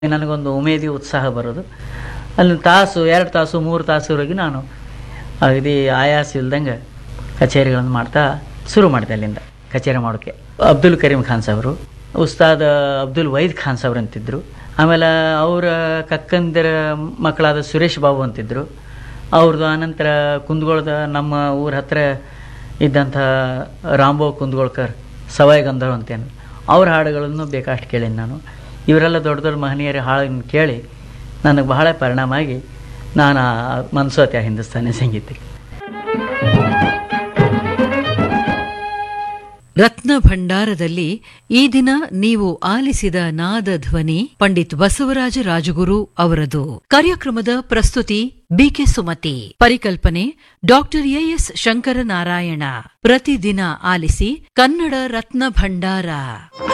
ನನಗೊಂದು ಉಮೇದಿ ಉತ್ಸಾಹ ಬರೋದು ಅಲ್ಲಿ ತಾಸು ಎರಡು ತಾಸು ಮೂರು ತಾಸುವರೆಗೆ ನಾನು ಅಗದಿ ಆಯಾಸ ಇಲ್ದಂಗೆ ಕಚೇರಿಗಳನ್ನು ಮಾಡ್ತಾ ಶುರು ಮಾಡಿದೆ ಅಲ್ಲಿಂದ ಕಚೇರಿ ಮಾಡೋಕ್ಕೆ ಅಬ್ದುಲ್ ಕರೀಂ ಖಾನ್ ಸಾಹೇಬರು ಉಸ್ತಾದ್ ಅಬ್ದುಲ್ ವೈದ್ ಖಾನ್ ಸಾಹೇಬ್ರು ಅಂತಿದ್ರು ಆಮೇಲೆ ಅವರ ಕಕ್ಕಂದಿರ ಮಕ್ಕಳಾದ ಸುರೇಶ್ ಬಾಬು ಅಂತಿದ್ರು ಅವ್ರದ್ದು ಆನಂತರ ಕುಂದಗೋಳದ ನಮ್ಮ ಊರ ಹತ್ರ ಇದ್ದಂಥ ರಾಂಬೋ ಕುಂದಗೋಳ್ಕರ್ ಸವಾಯ್ ಗಂಧರ್ವ ಅಂತೇನು ಅವ್ರ ಹಾಡುಗಳನ್ನು ಬೇಕಷ್ಟು ಕೇಳೀನಿ ನಾನು ಇವರೆಲ್ಲ ದೊಡ್ಡ ದೊಡ್ಡ ಮಹನೀಯರ ಹಾಡನ್ನು ಕೇಳಿ ನನಗೆ ಬಹಳ ಪರಿಣಾಮ ಆಗಿ ನಾನು ಮನ್ಸೋತೆ ಹಿಂದೂಸ್ತಾನಿ ಸಂಗೀತಕ್ಕೆ ರತ್ನ ಭಂಡಾರದಲ್ಲಿ ಈ ದಿನ ನೀವು ಆಲಿಸಿದ ನಾದ ಧ್ವನಿ ಪಂಡಿತ್ ಬಸವರಾಜ ರಾಜಗುರು ಅವರದು ಕಾರ್ಯಕ್ರಮದ ಪ್ರಸ್ತುತಿ ಬಿಕೆ ಸುಮತಿ ಪರಿಕಲ್ಪನೆ ಡಾಕ್ಟರ್ ಎಎಸ್ ಶಂಕರನಾರಾಯಣ ಪ್ರತಿದಿನ ಆಲಿಸಿ ಕನ್ನಡ ರತ್ನ ಭಂಡಾರ